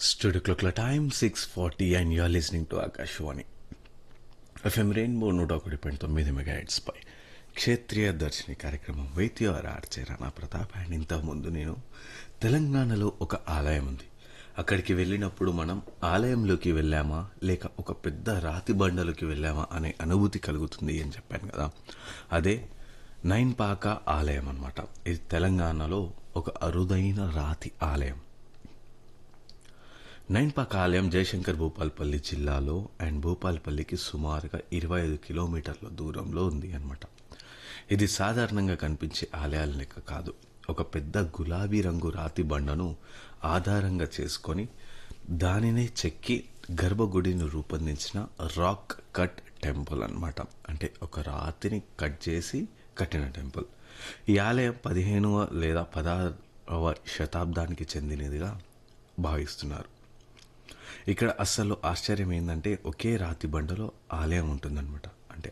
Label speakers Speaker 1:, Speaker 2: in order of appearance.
Speaker 1: Studio clock time 640 and you're listening to Akashwani. FM rainbow నూట ఒకటి point తొమ్మిది mega పై క్షేత్రీయ దర్శిని కార్యక్రమం వైద్యవార ఆర్చే రాణా ప్రతాప్ అండ్ ఇంతకుముందు నేను తెలంగాణలో ఒక ఆలయం ఉంది అక్కడికి వెళ్ళినప్పుడు మనం ఆలయంలోకి వెళ్ళామా లేక ఒక పెద్ద రాతి బండలోకి వెళ్ళామా అనే అనుభూతి కలుగుతుంది అని చెప్పాను కదా అదే నైన్ పాక ఆలయం అన్నమాట ఇది తెలంగాణలో ఒక అరుదైన రాతి ఆలయం నైన్పాక ఆలయం జయశంకర్ భూపాల్పల్లి జిల్లాలో అండ్ భూపాల్పల్లికి సుమారుగా ఇరవై ఐదు కిలోమీటర్ల దూరంలో ఉంది అన్నమాట ఇది సాధారణంగా కనిపించే ఆలయాల లెక్క కాదు ఒక పెద్ద గులాబీ రంగు రాతి బండను ఆధారంగా చేసుకొని దానినే చెక్కి గర్భగుడిని రూపొందించిన రాక్ కట్ టెంపుల్ అన్నమాట అంటే ఒక రాతిని కట్ చేసి కట్టిన టెంపుల్ ఈ ఆలయం పదిహేనవ లేదా పదహారవ శతాబ్దానికి చెందినదిగా భావిస్తున్నారు ఇక్కడ అస్సలు ఆశ్చర్యం ఏంటంటే ఒకే రాతి బండలో ఆలయం ఉంటుందన్నమాట